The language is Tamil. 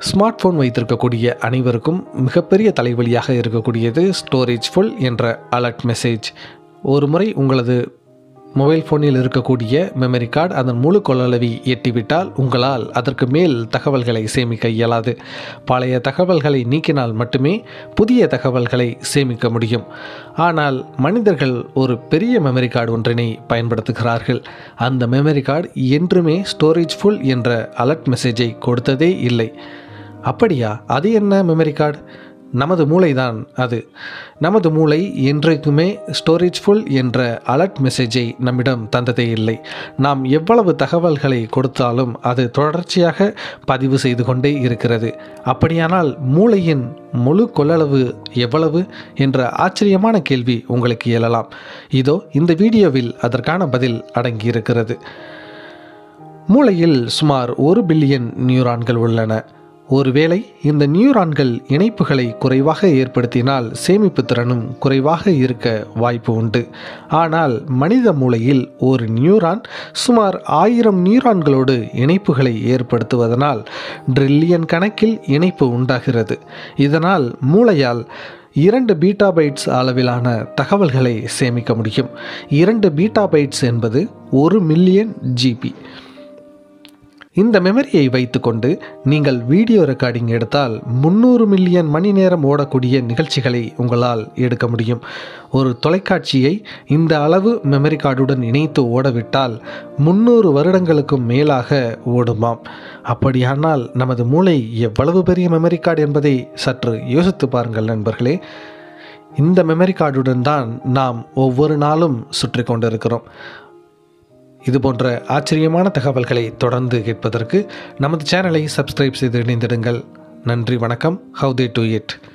ஸ்மார்ட் ஃபோன் வைத்திருக்கக்கூடிய அனைவருக்கும் மிகப்பெரிய தலைவலியாக இருக்கக்கூடியது ஸ்டோரேஜ் ஃபுல் என்ற அலர்ட் மெசேஜ் ஒரு முறை உங்களது மொபைல் ஃபோனில் இருக்கக்கூடிய மெமரி கார்டு அதன் முழு கொள்ளளவை எட்டிவிட்டால் உங்களால் அதற்கு மேல் தகவல்களை சேமிக்க இயலாது பழைய தகவல்களை நீக்கினால் மட்டுமே புதிய தகவல்களை சேமிக்க முடியும் ஆனால் மனிதர்கள் ஒரு பெரிய மெமரி கார்டு ஒன்றினை பயன்படுத்துகிறார்கள் அந்த மெமரி கார்டு என்றுமே ஸ்டோரேஜ் ஃபுல் என்ற அலர்ட் மெசேஜை கொடுத்ததே இல்லை அப்படியா அது என்ன மெமரி கார்டு நமது மூளைதான் அது நமது மூளை என்றைக்குமே ஸ்டோரேஜ் ஃபுல் என்ற அலர்ட் மெசேஜை நம்மிடம் தந்ததே இல்லை நாம் எவ்வளவு தகவல்களை கொடுத்தாலும் அது தொடர்ச்சியாக பதிவு செய்து கொண்டே இருக்கிறது அப்படியானால் மூளையின் முழு கொள்ளளவு எவ்வளவு என்ற ஆச்சரியமான கேள்வி உங்களுக்கு எழலாம் இதோ இந்த வீடியோவில் அதற்கான பதில் அடங்கியிருக்கிறது மூளையில் சுமார் ஒரு பில்லியன் நியூரான்கள் உள்ளன ஒருவேளை இந்த நியூரான்கள் இணைப்புகளை குறைவாக ஏற்படுத்தினால் சேமிப்பு திறனும் குறைவாக இருக்க வாய்ப்பு உண்டு ஆனால் மனித மூளையில் ஒரு நியூரான் சுமார் ஆயிரம் நியூரான்களோடு இணைப்புகளை ஏற்படுத்துவதனால் ட்ரில்லியன் கணக்கில் இணைப்பு உண்டாகிறது இதனால் மூளையால் இரண்டு பீட்டா பைட்ஸ் அளவிலான தகவல்களை சேமிக்க முடியும் இரண்டு பீட்டா பைட்ஸ் என்பது ஒரு மில்லியன் ஜிபி இந்த மெமரியை வைத்துக்கொண்டு நீங்கள் வீடியோ ரெக்கார்டிங் எடுத்தால் முந்நூறு மில்லியன் மணி நேரம் ஓடக்கூடிய நிகழ்ச்சிகளை உங்களால் எடுக்க முடியும் ஒரு தொலைக்காட்சியை இந்த அளவு மெமரி கார்டுடன் இணைத்து ஓடவிட்டால் முந்நூறு வருடங்களுக்கும் மேலாக ஓடுமாம் அப்படியானால் நமது மூளை எவ்வளவு பெரிய மெமரி கார்டு என்பதை சற்று யோசித்து பாருங்கள் நண்பர்களே இந்த மெமரி கார்டுடன் தான் நாம் ஒவ்வொரு நாளும் சுற்றி கொண்டிருக்கிறோம் இது போன்ற ஆச்சரியமான தகவல்களை தொடர்ந்து கேட்பதற்கு நமது சேனலை சப்ஸ்கிரைப் செய்து இணைந்திடுங்கள் நன்றி வணக்கம் ஹவு தே டு இட்